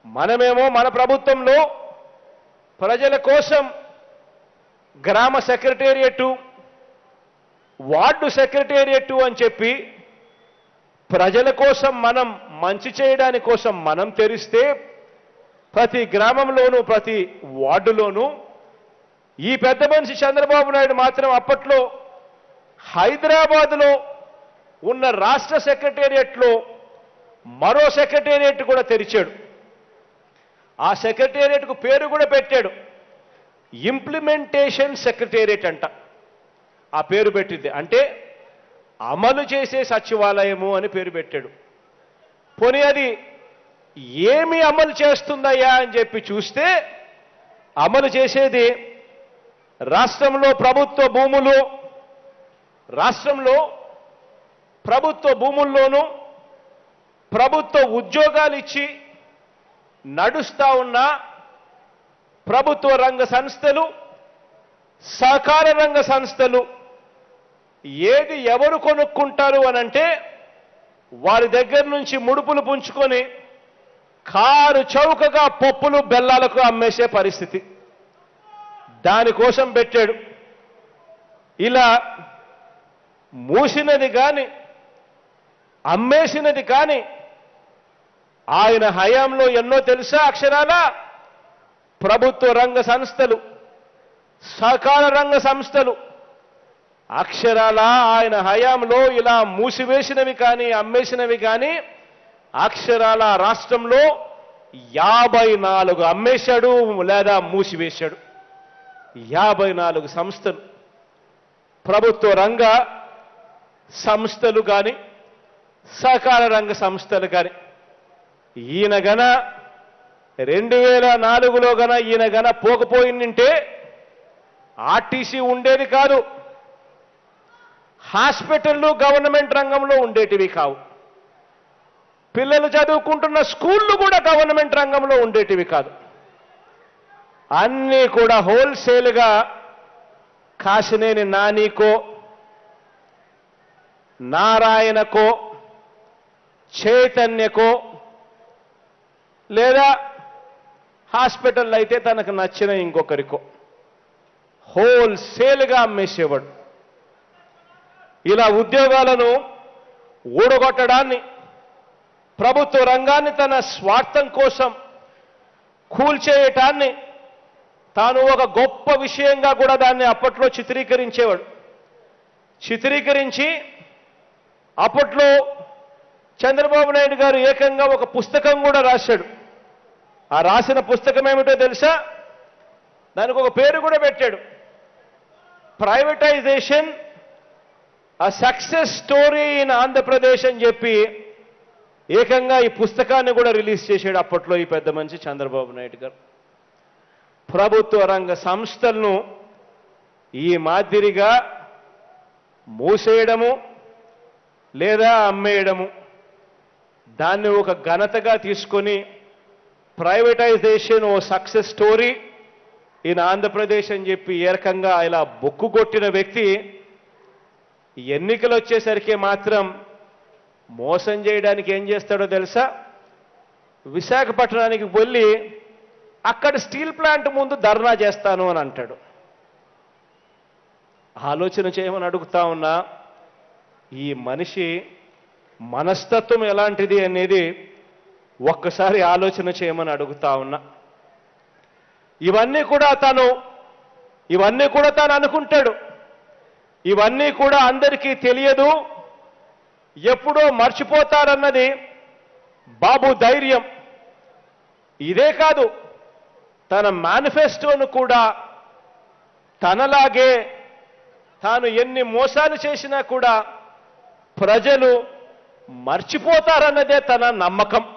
మనమేమో మన ప్రభుత్వంలో ప్రజల కోసం గ్రామ సెక్రటేరియట్ వార్డు సెక్రటేరియట్ అని చెప్పి ప్రజల కోసం మనం మంచి చేయడానికి కోసం మనం తెరిస్తే ప్రతి గ్రామంలోనూ ప్రతి వార్డులోనూ ఈ పెద్ద మనిషి చంద్రబాబు నాయుడు మాత్రం అప్పట్లో హైదరాబాద్లో ఉన్న రాష్ట్ర సెక్రటేరియట్లో మరో సెక్రటేరియట్ కూడా తెరిచాడు ఆ సెక్రటేరియట్కు పేరు కూడా పెట్టాడు ఇంప్లిమెంటేషన్ సెక్రటేరియట్ అంట ఆ పేరు పెట్టింది అంటే అమలు చేసే సచివాలయము అని పేరు పెట్టాడు పోనీ అది ఏమి అమలు చేస్తుందయ్యా అని చెప్పి చూస్తే అమలు చేసేది రాష్ట్రంలో ప్రభుత్వ భూములు రాష్ట్రంలో ప్రభుత్వ భూముల్లోనూ ప్రభుత్వ ఉద్యోగాలు ఇచ్చి నడుస్తా ఉన్న ప్రభుత్వ రంగ సంస్థలు సహకార రంగ సంస్థలు ఏది ఎవరు కొనుక్కుంటారు అనంటే వారి దగ్గర నుంచి ముడుపులు పుంజుకొని కారు చౌకగా పప్పులు బెల్లాలకు అమ్మేసే పరిస్థితి దానికోసం పెట్టాడు ఇలా మూసినది కానీ అమ్మేసినది కానీ ఆయన హయాంలో ఎన్నో తెలుసా అక్షరాల ప్రభుత్వ రంగ సంస్థలు సహకార రంగ సంస్థలు అక్షరాల ఆయన హయాంలో ఇలా మూసివేసినవి కానీ అమ్మేసినవి కానీ అక్షరాల రాష్ట్రంలో యాభై నాలుగు అమ్మేశాడు లేదా మూసివేశాడు యాభై నాలుగు సంస్థలు ప్రభుత్వ రంగ సంస్థలు కానీ సహకార రంగ సంస్థలు కానీ ఈయన గన రెండు వేల నాలుగులో గన ఈయన గన పోకపోయిందంటే ఆర్టీసీ ఉండేది కాదు హాస్పిటళ్ళు గవర్నమెంట్ రంగంలో ఉండేటివి కావు పిల్లలు చదువుకుంటున్న స్కూళ్ళు కూడా గవర్నమెంట్ రంగంలో ఉండేటివి కాదు అన్నీ కూడా హోల్సేల్గా కాసినేని నానికో నారాయణకో చైతన్యకో లేదా హాస్పిటల్ అయితే తనకు నచ్చిన ఇంకొకరికో హోల్సేల్గా అమ్మేసేవాడు ఇలా ఉద్యోగాలను ఊడగొట్టడాన్ని ప్రభుత్వ రంగాన్ని తన స్వార్థం కోసం కూల్చేయటాన్ని తాను ఒక గొప్ప విషయంగా కూడా దాన్ని అప్పట్లో చిత్రీకరించేవాడు చిత్రీకరించి అప్పట్లో చంద్రబాబు నాయుడు గారు ఏకంగా ఒక పుస్తకం కూడా రాశాడు ఆ రాసిన పుస్తకం ఏమిటో తెలుసా దానికి ఒక పేరు కూడా పెట్టాడు ప్రైవేటైజేషన్ ఆ సక్సెస్ స్టోరీ ఇన్ ఆంధ్రప్రదేశ్ అని చెప్పి ఏకంగా ఈ పుస్తకాన్ని కూడా రిలీజ్ చేశాడు అప్పట్లో ఈ పెద్ద మనిషి చంద్రబాబు నాయుడు గారు ప్రభుత్వ రంగ సంస్థలను ఈ మాదిరిగా మూసేయడము లేదా అమ్మేయడము దాన్ని ఒక ఘనతగా తీసుకొని privatisation a success story in Andhra Pradesh అని చెప్పి ఏ రకంగా ఇలా బొక్కు కొట్టిన వ్యక్తి ఎన్నికలు వచ్చేసరికి మాత్రం మోసం చేయడానికి ఏం చేస్తాడో తెలుసా విశాఖపట్నానికి వెళ్ళి అక్కడ స్టీల్ ప్లాంట్ ముందు ధర్నా చేస్తాను అని అంటాడు ఆలోచన చేయమని అడుగుతా ఉన్నా ఈ మనిషి మనస్తత్వం ఎలాంటిది అనేది ఒక్కసారి ఆలోచన చేయమని అడుగుతా ఉన్నా ఇవన్నీ కూడా తను ఇవన్నీ కూడా తాను అనుకుంటాడు ఇవన్నీ కూడా అందరికీ తెలియదు ఎప్పుడో మర్చిపోతారన్నది బాబు ధైర్యం ఇదే కాదు తన మేనిఫెస్టోను కూడా తనలాగే తాను ఎన్ని మోసాలు చేసినా కూడా ప్రజలు మర్చిపోతారన్నదే తన నమ్మకం